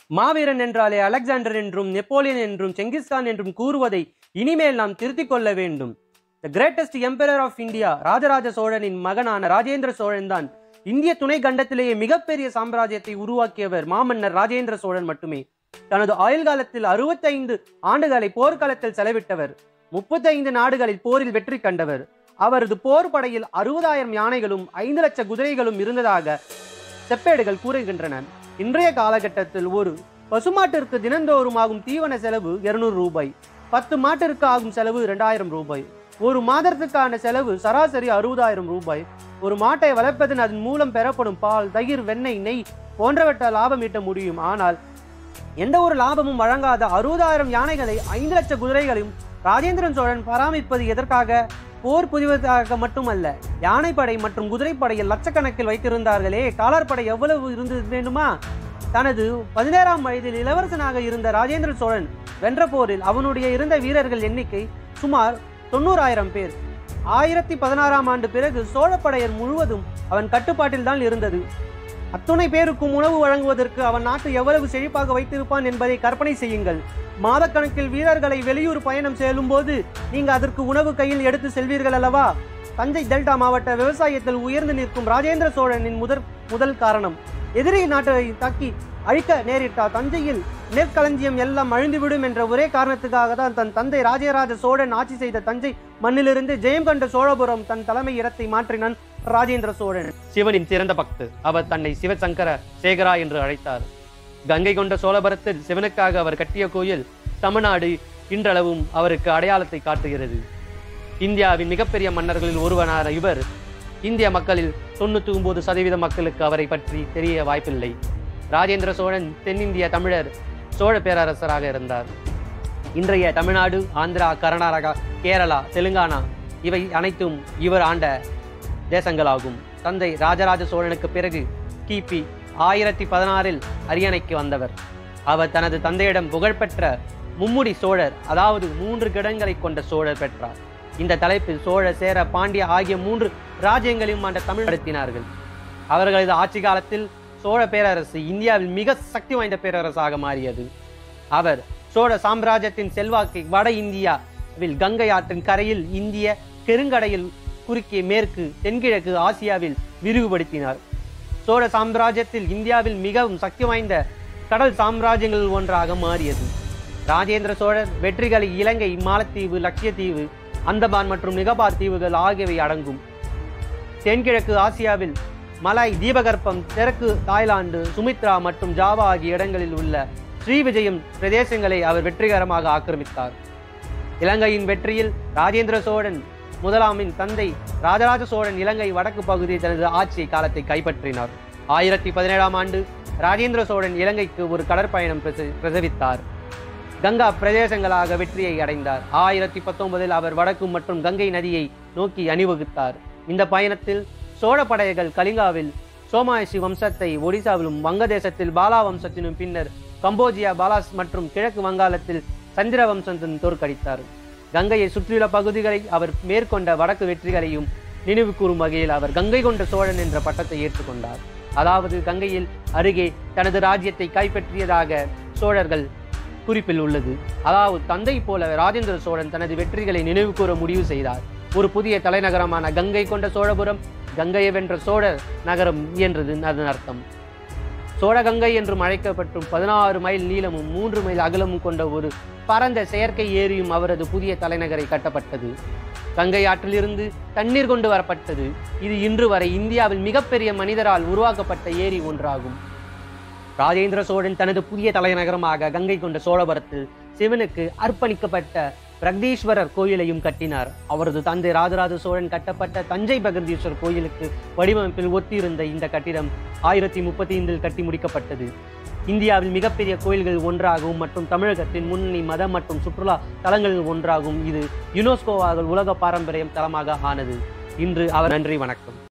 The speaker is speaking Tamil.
மாவீரன் என்றாலே அலெக்சாண்டர் என்றும் நெப்போலியன் என்றும் செங்கிஸ்கான் என்றும் கூறுவதை இனிமேல் நாம் திருத்திக் கொள்ள வேண்டும் the greatest emperor of India Rajaraja சோழனின் மகனான ராஜேந்திர சோழன் தான் இந்திய துணை கண்டத்திலேயே மிகப்பெரிய சாம்ராஜ்யத்தை உருவாக்கியவர் மாமன்னர் ராஜேந்திர சோழன் மட்டுமே தனது ஆயுள் காலத்தில் அறுபத்தைந்து ஆண்டுகளை போர்க்களத்தில் செலவிட்டவர் முப்பத்தைந்து நாடுகளில் போரில் வெற்றி கண்டவர் அவரது போர் படையில் அறுபதாயிரம் யானைகளும் ஐந்து லட்ச குதிரைகளும் இருந்ததாக செப்பேடுகள் கூறுகின்றன இன்றைய காலகட்டத்தில் ஒரு பசுமாட்டிற்கு தினந்தோறும் ஆகும் தீவன செலவு இருநூறு ரூபாய் பத்து மாட்டிற்கு ஆகும் செலவு இரண்டாயிரம் ரூபாய் ஒரு மாதத்திற்கான செலவு சராசரி அறுபதாயிரம் ரூபாய் ஒரு மாட்டை வளர்ப்பதன் அதன் மூலம் பெறப்படும் பால் தயிர் வெண்ணெய் நெய் போன்றவற்றை லாபம் ஈட்ட முடியும் ஆனால் எந்த ஒரு லாபமும் வழங்காத அறுபதாயிரம் யானைகளை ஐந்து லட்ச குதிரைகளையும் ராஜேந்திரன் சோழன் பராமரிப்பது எதற்காக போர் புரிவதற்காக மட்டுமல்ல யானைப்படை மற்றும் குதிரைப்படையில் லட்சக்கணக்கில் வைத்திருந்தார்களே காலாட்படை எவ்வளவு இருந்தது வேண்டுமா தனது பதினேழாம் வயதில் இளவரசனாக இருந்த ராஜேந்திர சோழன் வென்ற போரில் அவனுடைய இருந்த வீரர்கள் எண்ணிக்கை சுமார் தொண்ணூறாயிரம் பேர் ஆயிரத்தி பதினாறாம் ஆண்டு பிறகு சோழப்படையர் முழுவதும் அவன் கட்டுப்பாட்டில் தான் இருந்தது அத்துணை பேருக்கும் உணவு வழங்குவதற்கு அவன் நாட்டு எவ்வளவு செழிப்பாக வைத்திருப்பான் என்பதை கற்பனை செய்யுங்கள் மாதக்கணக்கில் வீரர்களை வெளியூர் பயணம் செல்லும் போது நீங்க அதற்கு உணவு கையில் எடுத்து செல்வீர்கள் அல்லவா தஞ்சை டெல்டா மாவட்ட விவசாயத்தில் உயர்ந்து நிற்கும் ராஜேந்திர சோழனின் முதற் முதல் காரணம் எதிரி நாட்டை தாக்கி அழிக்க நேரிட்டார் தஞ்சையில் நெற்களஞ்சியம் எல்லாம் அழிந்துவிடும் என்ற ஒரே காரணத்துக்காக தான் தன் தந்தை ராஜராஜ சோழன் ஆட்சி செய்த தஞ்சை மண்ணிலிருந்து ஜெயம் கண்ட சோழபுரம் தன் தலைமை இடத்தை மாற்றினான் ராஜேந்திர சோழன் சிவனின் சிறந்த பக்து அவர் தன்னை சிவசங்கர சேகரா என்று அழைத்தார் கங்கை கொண்ட சோழபுரத்தில் சிவனுக்காக அவர் கட்டிய கோயில் தமிழ்நாடு இன்றளவும் அவருக்கு அடையாளத்தை காட்டுகிறது இந்தியாவின் மிகப்பெரிய மன்னர்களில் ஒருவனான இவர் இந்திய மக்களில் தொண்ணூத்தி ஒன்பது சதவீத மக்களுக்கு அவரை பற்றி தெரிய வாய்ப்பில்லை ராஜேந்திர சோழன் தென்னிந்திய தமிழர் சோழ பேரரசராக இருந்தார் இன்றைய தமிழ்நாடு ஆந்திரா கர்நாடகா கேரளா தெலுங்கானா இவை அனைத்தும் இவர் ஆண்ட தேசங்களாகும் தந்தை ராஜராஜ சோழனுக்கு பிறகு கிபி ஆயிரத்தி பதினாறில் அரியணைக்கு வந்தவர் அவர் தனது தந்தையிடம் புகழ்பெற்ற மும்முடி சோழர் அதாவது மூன்று கிடங்களை கொண்ட சோழர் பெற்றார் இந்த தலைப்பில் சோழ சேர பாண்டிய ஆகிய மூன்று ராஜ்யங்களையும் ஆண்ட தமிழ்படுத்தினார்கள் அவர்களது ஆட்சி காலத்தில் சோழ பேரரசு இந்தியாவில் மிக சக்தி வாய்ந்த பேரரசாக மாறியது அவர் சோழ சாம்ராஜ்யத்தின் செல்வாக்கை வட இந்தியாவில் கங்கை ஆற்றின் கரையில் இந்திய பெருங்கடையில் குறுக்கே மேற்கு தென்கிழக்கு ஆசியாவில் விரிவுபடுத்தினார் சோழ சாம்ராஜ்யத்தில் இந்தியாவில் மிகவும் சக்தி வாய்ந்த கடல் சாம்ராஜ்யங்களில் ஒன்றாக மாறியது ராஜேந்திர சோழர் வெற்றிகளை இலங்கை மாலத்தீவு லட்சத்தீவு அந்தமான் மற்றும் நிகபார் தீவுகள் ஆகியவை அடங்கும் தென்கிழக்கு ஆசியாவில் மலாய் தீபகற்பம் தெற்கு தாய்லாந்து சுமித்ரா மற்றும் ஜாவா ஆகிய இடங்களில் உள்ள ஸ்ரீவிஜயம் பிரதேசங்களை அவர் வெற்றிகரமாக ஆக்கிரமித்தார் இலங்கையின் வெற்றியில் ராஜேந்திர சோழன் முதலாமின் தந்தை ராஜராஜ சோழன் இலங்கை வடக்கு பகுதியை தனது ஆட்சி காலத்தை கைப்பற்றினார் ஆயிரத்தி பதினேழாம் ஆண்டு ராஜேந்திர சோழன் இலங்கைக்கு ஒரு கடற்பயணம் பிரச- பிரசவித்தார் கங்கா பிரதேசங்களாக வெற்றியை அடைந்தார் ஆயிரத்தி பத்தொன்பதில் அவர் வடக்கு மற்றும் கங்கை நதியை நோக்கி அணிவகுத்தார் இந்த பயணத்தில் சோழ படைகள் கலிங்காவில் சோமாயசி வம்சத்தை ஒடிசாவிலும் வங்கதேசத்தில் பாலா வம்சத்திலும் பின்னர் கம்போஜியா பாலாஸ் மற்றும் கிழக்கு வங்காளத்தில் சந்திர வம்சத்தின் தோற்கடித்தார் கங்கையை சுற்றியுள்ள பகுதிகளை அவர் மேற்கொண்ட வடக்கு வெற்றிகளையும் நினைவு கூறும் வகையில் அவர் கங்கை கொண்ட சோழன் என்ற பட்டத்தை ஏற்றுக்கொண்டார் அதாவது கங்கையில் அருகே தனது ராஜ்யத்தை கைப்பற்றியதாக சோழர்கள் குறிப்பில் உள்ளது அதாவது தந்தை போல ராஜேந்திர சோழன் தனது வெற்றிகளை நினைவு கூற முடிவு செய்தார் ஒரு புதிய தலைநகரமான கங்கை கொண்ட சோழபுரம் கங்கையை வென்ற சோழர் நகரம் என்றது அதன் அர்த்தம் சோழகங்கை என்றும் அழைக்கப்பட்டும் பதினாறு மைல் நீளமும் மூன்று மைல் அகலமும் கொண்ட ஒரு பரந்த செயற்கை ஏரியும் அவரது புதிய தலைநகரை கட்டப்பட்டது கங்கை ஆற்றிலிருந்து தண்ணீர் கொண்டு வரப்பட்டது இது இன்று வரை இந்தியாவில் மிகப்பெரிய மனிதரால் உருவாக்கப்பட்ட ஏரி ஒன்றாகும் ராஜேந்திர சோழன் தனது புதிய தலைநகரமாக கங்கை கொண்ட சோழபுரத்தில் சிவனுக்கு அர்ப்பணிக்கப்பட்ட பிரகதீஸ்வரர் கோயிலையும் கட்டினார் அவரது தந்தை ராஜராஜ சோழன் கட்டப்பட்ட தஞ்சை பிரகதீஸ்வரர் கோயிலுக்கு வடிவமைப்பில் ஒத்திருந்த இந்த கட்டிடம் ஆயிரத்தி முப்பத்தி ஐந்தில் கட்டி முடிக்கப்பட்டது இந்தியாவில் மிகப்பெரிய கோயில்கள் ஒன்றாகவும் மற்றும் தமிழகத்தின் முன்னணி மத மற்றும் சுற்றுலா தலங்களில் ஒன்றாகும் இது யுனெஸ்கோவாக உலக பாரம்பரியம் தலமாக ஆனது இன்று அவர் நன்றி வணக்கம்